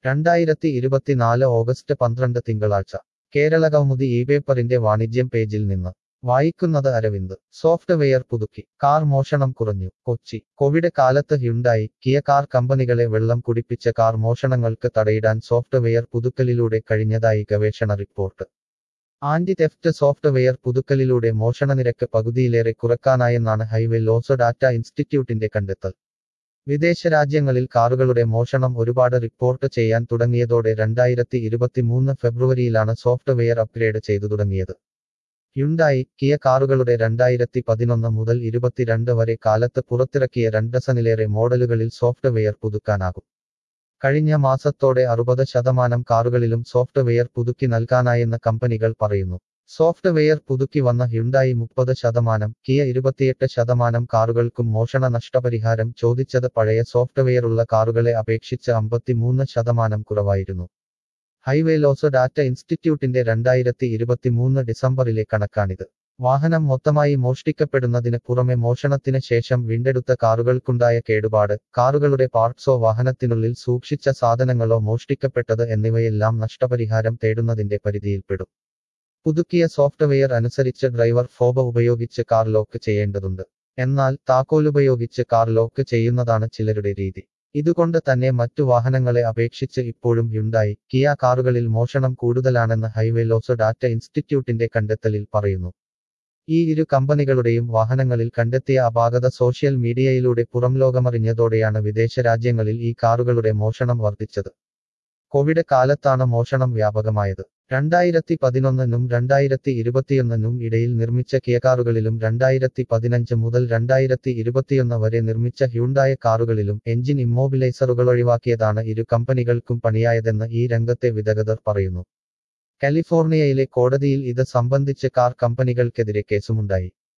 രണ്ടായിരത്തി ഇരുപത്തിനാല് ഓഗസ്റ്റ് പന്ത്രണ്ട് തിങ്കളാഴ്ച കേരള കൗമുദി ഈ പേപ്പറിന്റെ വാണിജ്യം പേജിൽ നിന്ന് വായിക്കുന്നത് അരവിന്ദ് സോഫ്റ്റ്വെയർ പുതുക്കി കാർ മോഷണം കുറഞ്ഞു കൊച്ചി കോവിഡ് കാലത്ത് ഹ്യുണ്ടായി കിയ കാർ കമ്പനികളെ വെള്ളം കുടിപ്പിച്ച കാർ മോഷണങ്ങൾക്ക് തടയിടാൻ സോഫ്റ്റ്വെയർ പുതുക്കലിലൂടെ കഴിഞ്ഞതായി ഗവേഷണ റിപ്പോർട്ട് ആന്റി തെഫ്റ്റ് സോഫ്റ്റ്വെയർ പുതുക്കലിലൂടെ മോഷണനിരക്ക് പകുതിയിലേറെ കുറക്കാനായെന്നാണ് ഹൈവേ ലോസ് ഡാറ്റ ഇൻസ്റ്റിറ്റ്യൂട്ടിന്റെ കണ്ടെത്തൽ വിദേശ രാജ്യങ്ങളിൽ കാറുകളുടെ മോഷണം ഒരുപാട് റിപ്പോർട്ട് ചെയ്യാൻ തുടങ്ങിയതോടെ രണ്ടായിരത്തി ഇരുപത്തിമൂന്ന് ഫെബ്രുവരിയിലാണ് സോഫ്റ്റ്വെയർ അപ്ഗ്രേഡ് ചെയ്തു തുടങ്ങിയത് ഹ്യുണ്ടായി കിയ കാറുകളുടെ രണ്ടായിരത്തി പതിനൊന്ന് മുതൽ ഇരുപത്തിരണ്ട് വരെ കാലത്ത് പുറത്തിറക്കിയ രണ്ടസനിലേറെ മോഡലുകളിൽ സോഫ്റ്റ്വെയർ പുതുക്കാനാകും കഴിഞ്ഞ മാസത്തോടെ അറുപത് ശതമാനം കാറുകളിലും സോഫ്റ്റ്വെയർ പുതുക്കി നൽകാനായെന്ന് കമ്പനികൾ പറയുന്നു സോഫ്റ്റ്വെയർ പുതുക്കി വന്ന ഹ്യുണ്ടായി മുപ്പത് ശതമാനം കിയ ഇരുപത്തിയെട്ട് ശതമാനം കാറുകൾക്കും മോഷണ നഷ്ടപരിഹാരം ചോദിച്ചത് പഴയ സോഫ്റ്റ്വെയറുള്ള കാറുകളെ അപേക്ഷിച്ച് അമ്പത്തിമൂന്ന് ശതമാനം കുറവായിരുന്നു ഹൈവേ ലോസ് ഡാറ്റ ഇൻസ്റ്റിറ്റ്യൂട്ടിന്റെ രണ്ടായിരത്തി ഇരുപത്തിമൂന്ന് ഡിസംബറിലെ കണക്കാണിത് വാഹനം മൊത്തമായി മോഷ്ടിക്കപ്പെടുന്നതിന് പുറമെ മോഷണത്തിന് ശേഷം വീണ്ടെടുത്ത കാറുകൾക്കുണ്ടായ കേടുപാട് കാറുകളുടെ പാർട്സോ വാഹനത്തിനുള്ളിൽ സൂക്ഷിച്ച സാധനങ്ങളോ മോഷ്ടിക്കപ്പെട്ടത് എന്നിവയെല്ലാം നഷ്ടപരിഹാരം തേടുന്നതിന്റെ പരിധിയിൽപ്പെടും പുതുക്കിയ സോഫ്റ്റ്വെയർ അനുസരിച്ച് ഡ്രൈവർ ഫോബ ഉപയോഗിച്ച് കാർ ലോക്ക് ചെയ്യേണ്ടതുണ്ട് എന്നാൽ താക്കോലുപയോഗിച്ച് കാർ ലോക്ക് ചെയ്യുന്നതാണ് ചിലരുടെ രീതി ഇതുകൊണ്ട് തന്നെ മറ്റു വാഹനങ്ങളെ അപേക്ഷിച്ച് ഇപ്പോഴും ഹ്യുണ്ടായി കിയ കാറുകളിൽ മോഷണം കൂടുതലാണെന്ന് ഹൈവേ ലോസ് ഡാറ്റ ഇൻസ്റ്റിറ്റ്യൂട്ടിന്റെ കണ്ടെത്തലിൽ പറയുന്നു ഈ ഇരു കമ്പനികളുടെയും വാഹനങ്ങളിൽ കണ്ടെത്തിയ അപാകത സോഷ്യൽ മീഡിയയിലൂടെ പുറംലോകമറിഞ്ഞതോടെയാണ് വിദേശ രാജ്യങ്ങളിൽ ഈ കാറുകളുടെ മോഷണം വർദ്ധിച്ചത് കോവിഡ് കാലത്താണ് മോഷണം വ്യാപകമായത് രണ്ടായിരത്തി പതിനൊന്നിനും രണ്ടായിരത്തി ഇരുപത്തിയൊന്നിനും ഇടയിൽ നിർമ്മിച്ച കിയ കാറുകളിലും രണ്ടായിരത്തി പതിനഞ്ച് മുതൽ രണ്ടായിരത്തി ഇരുപത്തിയൊന്ന് വരെ നിർമ്മിച്ച ഹ്യൂണ്ടായ കാറുകളിലും എഞ്ചിൻ ഇമ്മോബിലൈസറുകൾ ഒഴിവാക്കിയതാണ് ഇരു കമ്പനികൾക്കും പണിയായതെന്ന് ഈ രംഗത്തെ വിദഗ്ധർ പറയുന്നു കാലിഫോർണിയയിലെ കോടതിയിൽ ഇത് സംബന്ധിച്ച് കാർ കമ്പനികൾക്കെതിരെ കേസുമുണ്ടായി